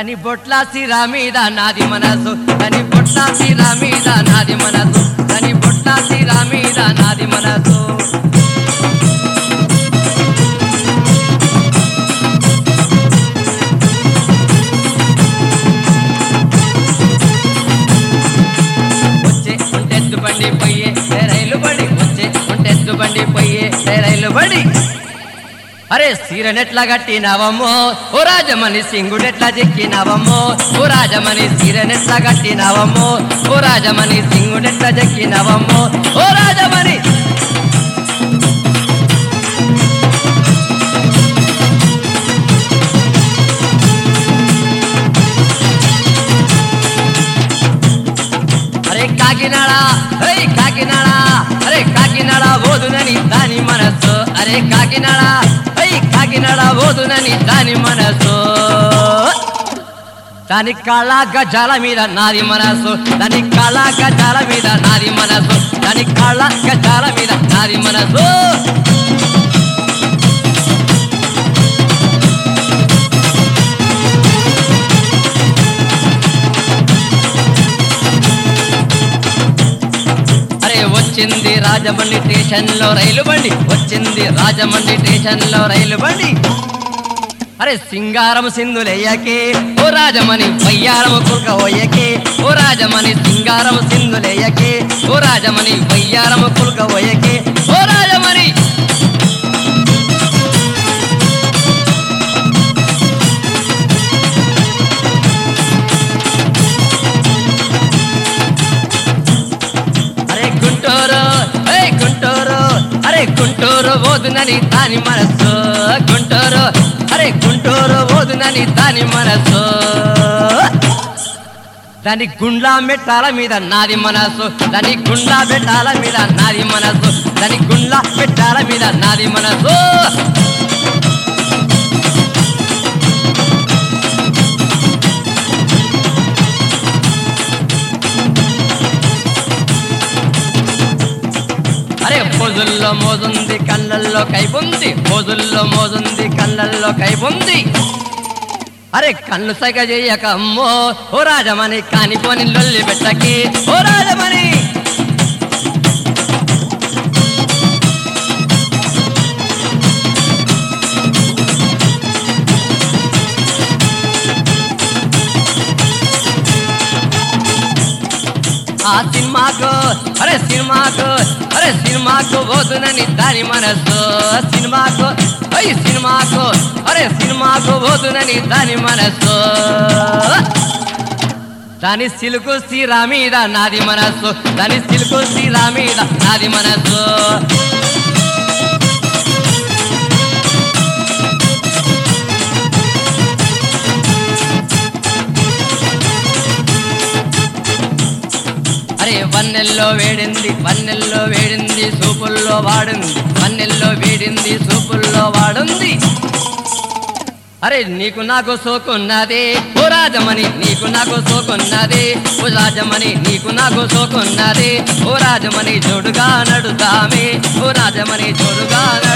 దాని బొట్ల సిరా మీద నాది మనసు దాని బొట్ల సిరా మీద నాది మనసు దాని బొట్ల సిరా మీద నాది మనసు వచ్చే ఉంటెత్తు బండి పోయే ఏ రైలు బడి వచ్చే ఉంటెత్తు బండి పోయే ఏ రైలు బడి అరే సీరనెట్లా కట్టినావమ్మో ఓ రాజమణి సింగుడెట్లా చెక్కినావమ్మో ఓ రాజమణి సీరనెట్లా కట్టినావమ్మో ఓ రాజమణి సింగుడెట్లా చెక్కినావమ్మో ఓ రాజమణి అరే కాకినాడ అరే కాకినాడ అరే కాకినాడ ఓదునని దాని మనసు అరే కాకినాడ అరే కాకినాడ ఓదునని దాని మనసు దాని కళ గజాల మీద నాది మనసు దాని కళ గజాల మీద నాది మనసు దాని కళ గజాల మీద నాది మనసు అరే వచ్చింది రాజమండ్రి స్టేషన్ లో రైలు బండి వచ్చింది రాజమండ్రి స్టేషన్ లో రైలు బండి అరే సింగారం సింధులేయకే ఓ రాజమణి వయ్యారము కుల్క ఓయకే ఓ రాజమణి సింగారం సింధులేయకే ఓ రాజమణి వయ్యారము కుల్క ఓయకే ఓ రాజమణి అరే గుంటూరు అరే గుంటూరు అరే గుంటూరు ఓదునని దాని మనసు గుంటూరు అరే గుంటూరు ఓదునని దాని మనసు దాని గుండ్లా మెట్టాల మీద నాది మనసు దాని గుండ్లా పెట్టాల మీద నాది మనసు దాని గుండ్లా పెట్టాల మీద నాది మనసు అరే మోజుల్లో మోజుంది కళ్ళల్లో కైపుంది మోజుల్లో మోజుంది కళ్ళల్లో కైపుంది అరే కళ్ళు సగ చెయ్యక అమ్మో ఓ రాజమణి కానిపోని లొల్లి పెట్టకి ఓ రాజమణి ఆ సినిమాకు అరే సినిమాకు అరే సినిమాకు పోతునని దాని మనసు సినిమాకు అయ్యి సినిమాకు అరే సినిమాకు పోతునని దాని మనసు దాని సిలుకు సిరా మీద నాది మనసు దాని సిలుకు సిరా మీద నాది మనసు అరే వన్నెల్లో వేడింది వన్నెల్లో వేడింది సూపుల్లో వాడింది వన్నెల్లో వేడింది సూపుల్లో వాడుంది అరే నీకు నాకు సోకున్నది ఓ రాజమణి నీకు నాకు సోకున్నది ఓ రాజమణి నీకు నాకు సోకున్నది ఓ రాజమణి జోడుగా నడుతామే ఓ రాజమణి జోడుగా నడు